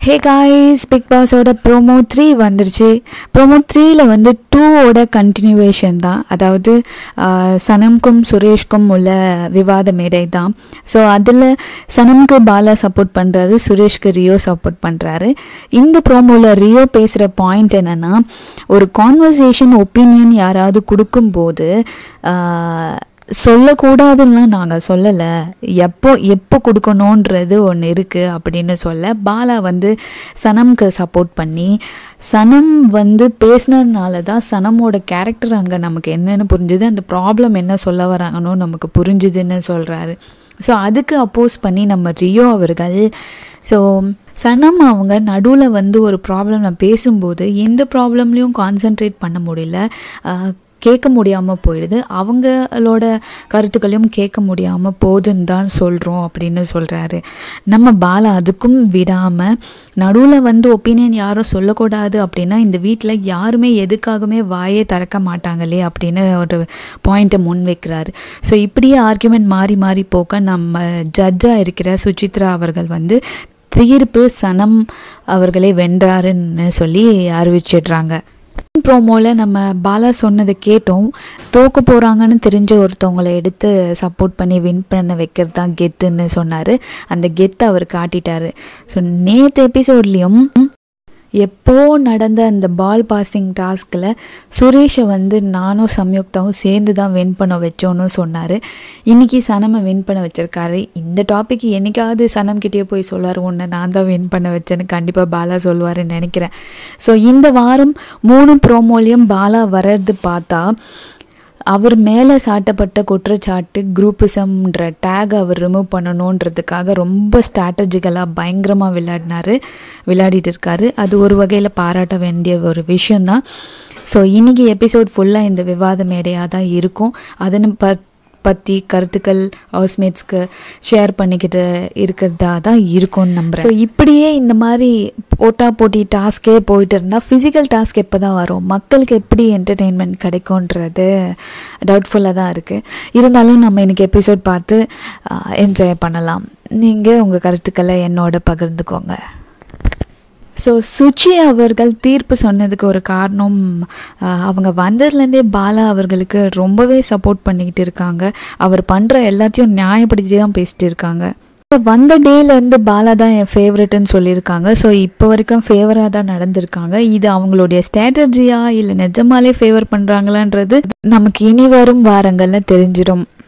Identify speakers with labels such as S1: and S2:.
S1: ஹே guys big பாஸோட promo three வந்துருச்சு promo த்ரீயில் வந்து டூவோட கண்டினியூவேஷன் தான் அதாவது ஆஹ், சனம்க்கும் சுரேஷ்க்கும் உள்ள விவாத மேடை தான் ஸோ அதில் சனம்க்கு பாலா சப்போர்ட் பண்ணுறாரு சுரேஷ்க்கு ரியோ சப்போர்ட் பண்ணுறாரு இந்த ப்ரோமோவில் ரியோ பேசுகிற பாயிண்ட் என்னென்னா ஒரு கான்வர்சேஷன் ஒப்பீனியன் யாராவது கொடுக்கும்போது ஆஹ், சொல்லக்கூடாதுன்னா நாங்கள் சொல்லலை எப்போ எப்போ கொடுக்கணுன்றது ஒன்று இருக்குது அப்படின்னு சொல்ல பாலா வந்து சனம்க்கு சப்போர்ட் பண்ணி சனம் வந்து பேசினதுனால தான் சனமோட கேரக்டர் அங்கே நமக்கு என்னென்னு புரிஞ்சுது அந்த ப்ராப்ளம் என்ன சொல்ல வராங்கன்னு நமக்கு புரிஞ்சுதுன்னு சொல்கிறாரு ஸோ அதுக்கு அப்போஸ் பண்ணி நம்ம ரியோ அவர்கள் ஸோ சனம் அவங்க நடுவில் வந்து ஒரு ப்ராப்ளம் நான் பேசும்போது எந்த ப்ராப்ளம்லேயும் கான்சென்ட்ரேட் பண்ண முடியல ஆஹ், கேட்க முடியாமல் போயிடுது அவங்களோட கருத்துக்களையும் கேட்க முடியாமல் போதுன்னு தான் சொல்கிறோம் அப்படின்னு சொல்கிறாரு நம்ம பாலா அதுக்கும் விடாமல் நடுவில் வந்து ஒப்பீனியன் யாரும் சொல்லக்கூடாது அப்படின்னா இந்த வீட்டில் யாருமே எதுக்காகவுமே வாயே திறக்க மாட்டாங்களே அப்படின்னு ஒரு பாயிண்ட்டை முன் வைக்கிறாரு ஸோ இப்படியே ஆர்குமெண்ட் மாறி மாறி போக்க நம்ம ஜட்ஜாக இருக்கிற சுசித்ரா அவர்கள் வந்து தீர்ப்பு சனம் அவர்களை வென்றாருன்னு சொல்லி அறிவிச்சிடுறாங்க ப்ரோமோவில் நம்ம பாலா சொன்னதை கேட்டோம் தோக்க போகிறாங்கன்னு தெரிஞ்ச ஒருத்தவங்களை எடுத்து சப்போர்ட் பண்ணி வின் பண்ண வைக்கிறது தான் கெத்துன்னு சொன்னார் அந்த கெத்தை அவர் காட்டிட்டாரு ஸோ நேற்று எபிசோட்லேயும் எப்போ நடந்த அந்த பால் பாசிங் டாஸ்கில் சுரேஷை வந்து நானும் சம்யுக்தாவும் சேர்ந்து தான் வின் பண்ண வச்சோன்னு சொன்னார் இன்றைக்கி சனமை வின் பண்ண வச்சிருக்காரு இந்த டாபிக் என்னைக்காவது சனம்கிட்டயே போய் சொல்லுவார் உன்னை நான் தான் வின் பண்ண வச்சேன்னு கண்டிப்பாக பாலா சொல்லுவாருன்னு நினைக்கிறேன் ஸோ இந்த வாரம் மூணு ப்ரோமோலையும் பாலா வர்றது பார்த்தா அவர் மேலே சாட்டப்பட்ட குற்றச்சாட்டு குரூப்பிசம்ன்ற டேக் அவர் ரிமூவ் பண்ணணுன்றதுக்காக ரொம்ப ஸ்ட்ராட்டஜிக்கலாக பயங்கரமாக விளையாடினாரு விளையாடிட்டு இருக்காரு அது ஒரு வகையில் பாராட்ட வேண்டிய ஒரு விஷயந்தான் ஸோ இன்னைக்கு எபிசோட் ஃபுல்லாக இந்த விவாத மேடையாக தான் இருக்கும் அதனை ப பற்றி கருத்துக்கள் ஹவுஸ்மேட்ஸ்க்கு ஷேர் பண்ணிக்கிட்டு இருக்கிறதா தான் இருக்கும்னு நம்புறேன் ஸோ இப்படியே இந்த மாதிரி போட்டா போட்டி டாஸ்க்கே போயிட்டு இருந்தால் ஃபிசிக்கல் டாஸ்க் எப்போ தான் வரும் மக்களுக்கு எப்படி என்டர்டெயின்மெண்ட் கிடைக்கும்ன்றது டவுட்ஃபுல்லாக தான் இருக்குது இருந்தாலும் நம்ம இன்னைக்கு எபிசோட் பார்த்து என்ஜாய் பண்ணலாம் நீங்கள் உங்கள் கருத்துக்களை என்னோட பகிர்ந்துக்கோங்க ஸோ சுச்சி அவர்கள் தீர்ப்பு சொன்னதுக்கு ஒரு காரணம் ஆஹ், அவங்க வந்ததுலேருந்தே பாலா அவர்களுக்கு ரொம்பவே சப்போர்ட் பண்ணிக்கிட்டு இருக்காங்க அவர் பண்ணுற எல்லாத்தையும் நியாயப்படுத்தி தான் பேசிட்டு இருக்காங்க இப்ப வந்த டேலேருந்து பாலா தான் என் ஃபேவரெட்டுன்னு சொல்லியிருக்காங்க ஸோ இப்போ வரைக்கும் ஃபேவராக தான் நடந்திருக்காங்க இது அவங்களுடைய ஸ்ட்ராட்டஜியா இல்லை நிஜமாலே ஃபேவர் பண்ணுறாங்களான்றது நமக்கு இனி வரும் வாரங்களில் தெரிஞ்சிடும்